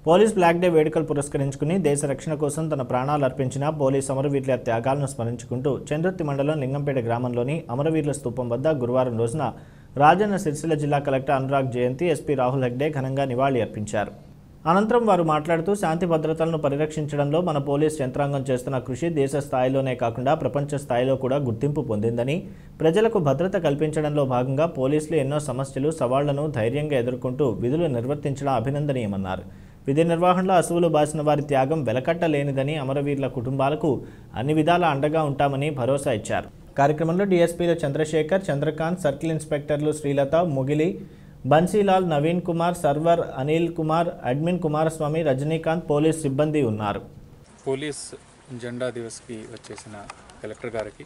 Police black day వేడుకలు పురస్కరించుకుని దేశ రక్షణ కోసం తన ప్రాణాలు అర్పించిన పోలీస్ అమరవీరుల త్యాగాలను స్మరించుకుంటూ చంద్రుత్తి మండలం లింగంపేట గ్రామంలోని అమరవీరుల స్తూపం వద్ద గురువారం రోజున రాజన్న సిరిసిల్ల జిల్లా కలెక్టర్ అనురాగ్ జయంతి ఎస్పీ రాహుల్ హెగ్డే ఘనంగా నివాళి అర్పించారు అనంతరం వారు మాట్లాడుతూ శాంతి భద్రతలను పరిరక్షించడంలో మన పోలీస్ యంత్రాంగం చేస్తున్న కృషి దేశ స్థాయిలోనే కాకుండా ప్రపంచ స్థాయిలో కూడా గుర్తింపు పొందిందని ప్రజలకు భద్రత కల్పించడంలో భాగంగా పోలీసులు ఎన్నో సమస్యలు సవాళ్లను ధైర్యంగా ఎదుర్కొంటూ విధులు నిర్వర్తించడం అభినందనీయమన్నారు విధి నిర్వహణలో అసువులు బాసిన వారి త్యాగం వెలకట్టలేనిదని అమరవీరుల కుటుంబాలకు అన్ని విధాల అండగా ఉంటామని భరోసా ఇచ్చారు కార్యక్రమంలో డీఎస్పీలు చంద్రశేఖర్ చంద్రకాంత్ సర్కిల్ ఇన్స్పెక్టర్లు శ్రీలత ముగిలి బన్సీలాల్ నవీన్ కుమార్ సర్వర్ అనిల్ కుమార్ అడ్మిన్ కుమారస్వామి రజనీకాంత్ పోలీస్ సిబ్బంది ఉన్నారు పోలీస్ జెండా దివస్కి వచ్చేసిన కలెక్టర్ గారికి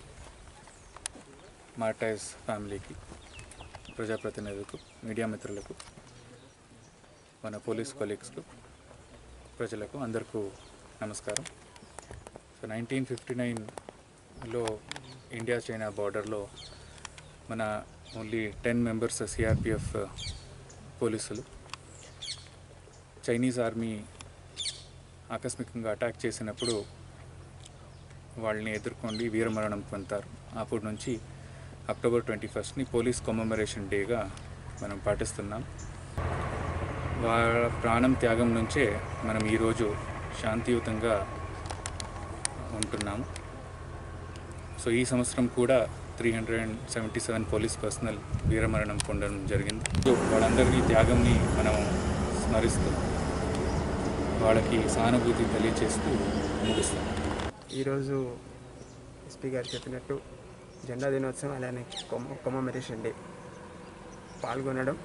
మార్టైస్ ఫ్యామిలీకి ప్రజాప్రతినిధులకు మీడియా మిత్రులకు మన పోలీస్ కొలీగ్స్కు ప్రజలకు అందరికీ నమస్కారం సో నైన్టీన్ ఫిఫ్టీ నైన్లో ఇండియా చైనా బార్డర్లో మన ఓన్లీ టెన్ మెంబర్స్ సిఆర్పిఎఫ్ పోలీసులు చైనీస్ ఆర్మీ ఆకస్మికంగా అటాక్ చేసినప్పుడు వాళ్ళని ఎదుర్కొని వీరమరణం పొందుతారు అప్పటి నుంచి అక్టోబర్ ట్వంటీ ఫస్ట్ని పోలీస్ కొమమరేషన్ డేగా మనం పాటిస్తున్నాం వాళ్ళ ప్రాణం త్యాగం నుంచే మనం ఈరోజు శాంతియుతంగా ఉంటున్నాము సో ఈ సంవత్సరం కూడా three hundred and seventy seven police personnel వీరమరణం పొందడం జరిగింది వాళ్ళందరినీ త్యాగంని మనం స్మరిస్తూ వాళ్ళకి సానుభూతి తెలియచేస్తూ ముగిస్తాం ఈరోజు ఎస్పీ గారు చెప్పినట్టు జెండా దినోత్సవం అలానే కొమ్మ కొమ్మమరేషన్ డే పాల్గొనడం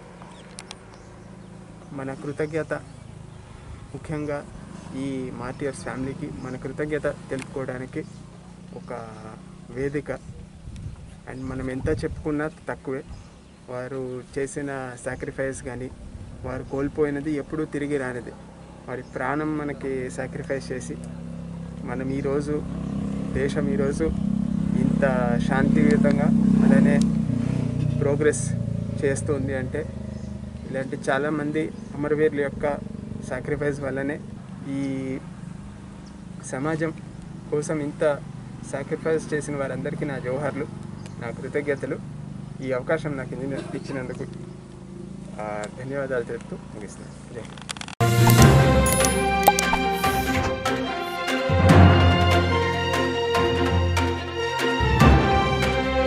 మన కృతజ్ఞత ముఖ్యంగా ఈ మార్టియర్స్ ఫ్యామిలీకి మన కృతజ్ఞత తెలుపుకోవడానికి ఒక వేదిక అండ్ మనం ఎంత చెప్పుకున్నా తక్కువే వారు చేసిన సాక్రిఫైస్ కానీ వారు కోల్పోయినది ఎప్పుడూ తిరిగి రానిది వారి ప్రాణం మనకి సాక్రిఫైస్ చేసి మనం ఈరోజు దేశం ఈరోజు ఇంత శాంతియుతంగా అలానే ప్రోగ్రెస్ చేస్తుంది అంటే ఇలాంటి చాలామంది అమరవీరుల యొక్క సాక్రిఫైస్ వల్లనే ఈ సమాజం కోసం ఇంత సాక్రిఫైస్ చేసిన వారందరికీ నా జోహార్లు నా కృతజ్ఞతలు ఈ అవకాశం నాకు ఇంది- ఇచ్చినందుకు ఆ, ధన్యవాదాలు తెలుపుతూ ముగిస్తున్నాను జై హింద్.